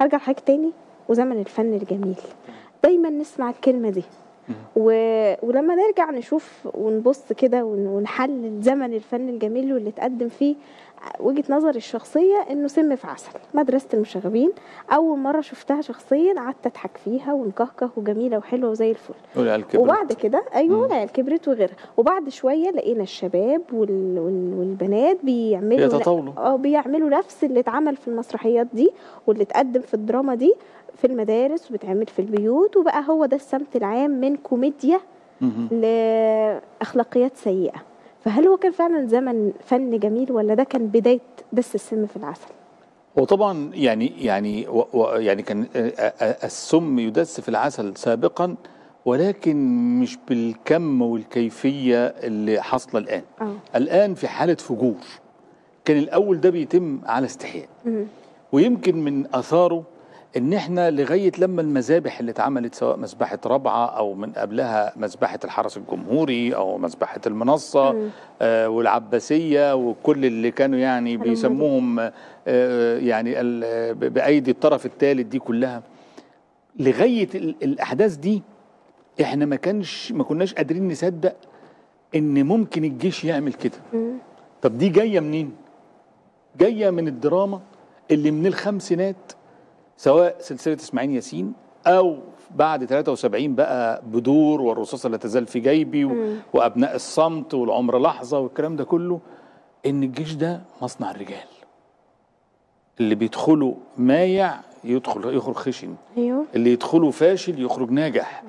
هرجع لحضرتك تاني وزمن الفن الجميل دايما نسمع الكلمه دي و... ولما نرجع نشوف ونبص كده ون... ونحلل زمن الفن الجميل واللي اتقدم فيه وجهه نظري الشخصيه انه سم في عسل مدرسه المشاغبين اول مره شفتها شخصيا قعدت اضحك فيها ونكهكه وجميله وحلوه وزي الفل والعيال كبرت. وبعد كده ايوه العيال كبرت وغيرها وبعد شويه لقينا الشباب وال... وال... والبنات بيعملوا بيتطاولوا. اه بيعملوا نفس اللي اتعمل في المسرحيات دي واللي اتقدم في الدراما دي في المدارس وبيتعمل في البيوت وبقى هو ده السمت العام من كوميديا مهم. لاخلاقيات سيئه فهل هو كان فعلا زمن فن جميل ولا ده كان بدايه دس السم في العسل وطبعا يعني يعني و و يعني كان آه، آه، السم يدس في العسل سابقا ولكن مش بالكم والكيفيه اللي حاصله الان اه الان في حاله فجور كان الاول ده بيتم على استحياء مم. ويمكن من اثاره ان احنا لغايه لما المذابح اللي اتعملت سواء مذبحه رابعه او من قبلها مذبحه الحرس الجمهوري او مذبحه المنصه مم. آه والعباسيه وكل اللي كانوا يعني حرام بيسموهم آه يعني ال- ب- بايدي الطرف الثالث دي كلها لغايه ال- الاحداث دي احنا ما كانش ما كناش قادرين نصدق ان ممكن الجيش يعمل كده مم. طب دي جايه منين؟ جايه من الدراما اللي من الخمسينات سواء سلسله اسماعيل ياسين او بعد 73 بقى بدور والرصاصه لا تزال في جيبي و... مم. وابناء الصمت والعمر لحظه والكلام ده كله ان الجيش ده مصنع الرجال اللي بيدخلوا مايع يدخل يخرج خشن ايوه اللي يدخله فاشل يخرج ناجح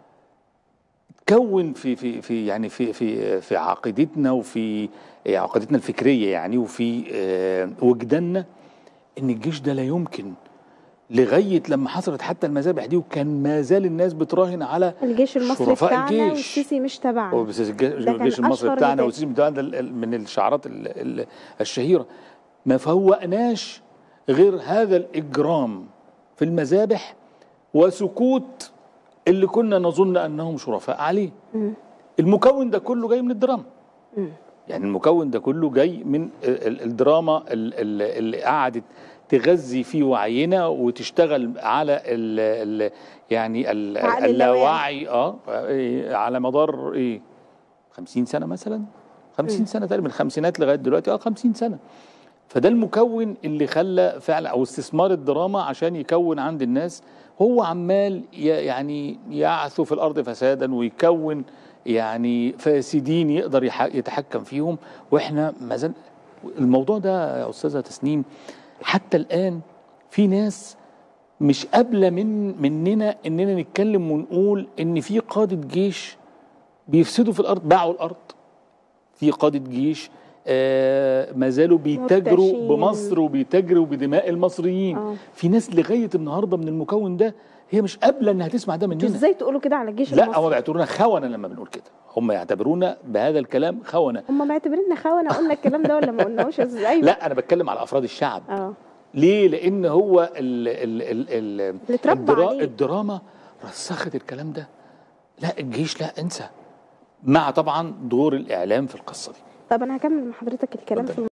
كون في في في يعني في في في عقيدتنا وفي عقيدتنا الفكريه يعني وفي آه، وجداننا ان الجيش ده لا يمكن لغايه لما حصلت حتى المذابح دي وكان ما زال الناس بتراهن على الجيش المصري شرفاء بتاعنا الجيش. والسيسي مش تبعنا هو بس الج- كان الجيش المصري أشهر بتاعنا مثال. والسيسي بتاعنا ال- ال- من الشعارات ال- ال- الشهيره ما فوقناش غير هذا الاجرام في المذابح وسكوت اللي كنا نظن انهم شرفاء عليه مم. المكون ده كله جاي من الدراما مم. يعني المكون ده كله جاي من ال- ال- الدراما ال- ال- اللي قعدت تغذي في وعينا وتشتغل على ال ال يعني ال- عقل اللاوعي اه إيه، على مدار ايه 50 سنه مثلا 50 سنه تقريبا من الخمسينات لغايه دلوقتي اه 50 سنه فده المكون اللي خلى فعلا او استثمار الدراما عشان يكون عند الناس هو عمال ي- يعني يعثو في الارض فسادا ويكون يعني فاسدين يقدر يح- يتحكم فيهم واحنا ما زال الموضوع ده يا استاذه تسنيم حتى الان في ناس مش قابله من مننا اننا نتكلم ونقول ان في قاده جيش بيفسدوا في الارض باعوا الارض في قاده جيش آه ما زالوا بيتاجروا مرتشين. بمصر وبيتاجروا بدماء المصريين آه. في ناس لغايه النهارده من المكون ده هي مش قابله انها تسمع ده انتوا مننا ازاي تقولوا كده على الجيش لا المصري هم بيعتبرونا خونه لما بنقول كده هم يعتبرونا بهذا الكلام خونه هم معتبريننا خونه قلنا الكلام ده ولا ما قلناهوش ازاي لا انا بتكلم على افراد الشعب اه ليه لان هو ال ال ال ال اللي اتربى الدرا- عليه. الدراما رسخت الكلام ده لا الجيش لا انسى مع طبعا دور الاعلام في القصه دي طب انا هكمل مع حضرتك الكلام اتفضل. في